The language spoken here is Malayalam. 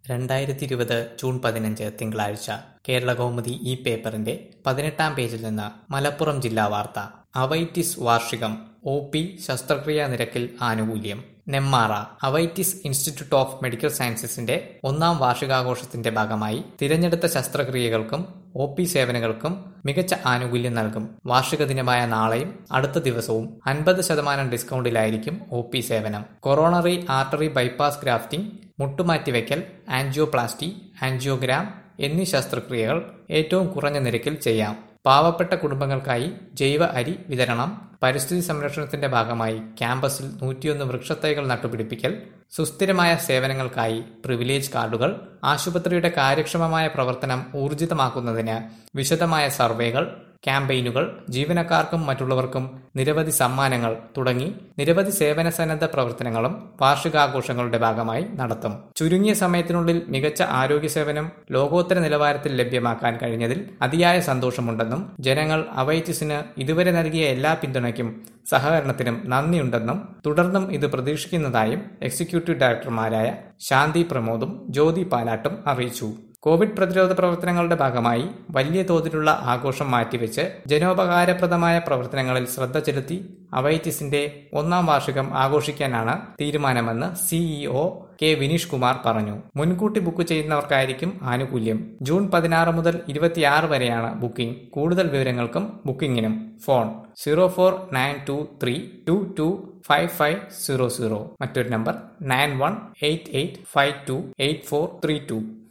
രണ്ടായിരത്തി ഇരുപത് ജൂൺ പതിനഞ്ച് തിങ്കളാഴ്ച കേരളകൗമുദി ഈ പേപ്പറിന്റെ പതിനെട്ടാം പേജിൽ നിന്ന് മലപ്പുറം ജില്ലാ വാർത്ത അവൈറ്റിസ് വാർഷികം ഒ പി ശസ്ത്രക്രിയാ നിരക്കിൽ ആനുകൂല്യം Nemmara Avitis institute of medical സയൻസസിന്റെ ഒന്നാം വാർഷികാഘോഷത്തിന്റെ ഭാഗമായി തിരഞ്ഞെടുത്ത ശസ്ത്രക്രിയകൾക്കും ഒ പി സേവനങ്ങൾക്കും മികച്ച ആനുകൂല്യം നൽകും വാർഷിക ദിനമായ നാളെയും അടുത്ത ദിവസവും അൻപത് ശതമാനം ഡിസ്കൗണ്ടിലായിരിക്കും ഒ പി സേവനം കൊറോണറി ആർട്ടറി ബൈപ്പാസ് ഗ്രാഫ്റ്റിംഗ് മുട്ടുമാറ്റിവെക്കൽ ആൻജിയോപ്ലാസ്റ്റി ആൻജിയോഗ്രാം എന്നീ ശസ്ത്രക്രിയകൾ ഏറ്റവും കുറഞ്ഞ നിരക്കിൽ ചെയ്യാം പാവപ്പെട്ട കുടുംബങ്ങൾക്കായി ജൈവ അരി വിതരണം പരിസ്ഥിതി സംരക്ഷണത്തിന്റെ ഭാഗമായി ക്യാമ്പസിൽ നൂറ്റിയൊന്ന് വൃക്ഷത്തൈകൾ നട്ടുപിടിപ്പിക്കൽ സുസ്ഥിരമായ സേവനങ്ങൾക്കായി പ്രിവിലേജ് കാർഡുകൾ ആശുപത്രിയുടെ കാര്യക്ഷമമായ പ്രവർത്തനം ഊർജിതമാക്കുന്നതിന് വിശദമായ സർവേകൾ ക്യാമ്പയിനുകൾ ജീവനക്കാർക്കും മറ്റുള്ളവർക്കും നിരവധി സമ്മാനങ്ങൾ തുടങ്ങി നിരവധി സേവന സന്നദ്ധ പ്രവർത്തനങ്ങളും വാർഷികാഘോഷങ്ങളുടെ ഭാഗമായി നടത്തും ചുരുങ്ങിയ സമയത്തിനുള്ളിൽ മികച്ച ആരോഗ്യ സേവനം ലോകോത്തര നിലവാരത്തിൽ ലഭ്യമാക്കാൻ കഴിഞ്ഞതിൽ അതിയായ സന്തോഷമുണ്ടെന്നും ജനങ്ങൾ അവൈറ്റിസിന് ഇതുവരെ നൽകിയ എല്ലാ പിന്തുണയ്ക്കും സഹകരണത്തിനും നന്ദിയുണ്ടെന്നും തുടർന്നും ഇത് പ്രതീക്ഷിക്കുന്നതായും എക്സിക്യൂട്ടീവ് ഡയറക്ടർമാരായ ശാന്തി പ്രമോദും ജ്യോതി പാലാട്ടും അറിയിച്ചു കോവിഡ് പ്രതിരോധ പ്രവർത്തനങ്ങളുടെ ഭാഗമായി വലിയ തോതിലുള്ള ആഘോഷം മാറ്റിവെച്ച് ജനോപകാരപ്രദമായ പ്രവർത്തനങ്ങളിൽ ശ്രദ്ധ ചെലുത്തി അവൈറ്റിസിന്റെ ഒന്നാം വാർഷികം ആഘോഷിക്കാനാണ് തീരുമാനമെന്ന് സിഇഒ കെ വിനീഷ് കുമാർ പറഞ്ഞു മുൻകൂട്ടി ബുക്ക് ചെയ്യുന്നവർക്കായിരിക്കും ആനുകൂല്യം ജൂൺ പതിനാറ് മുതൽ ഇരുപത്തിയാറ് വരെയാണ് ബുക്കിംഗ് കൂടുതൽ വിവരങ്ങൾക്കും ബുക്കിംഗിനും phone zero four nine two three two two five five zero zero മറ്റൊരു number nine one eight eight five two eight four three to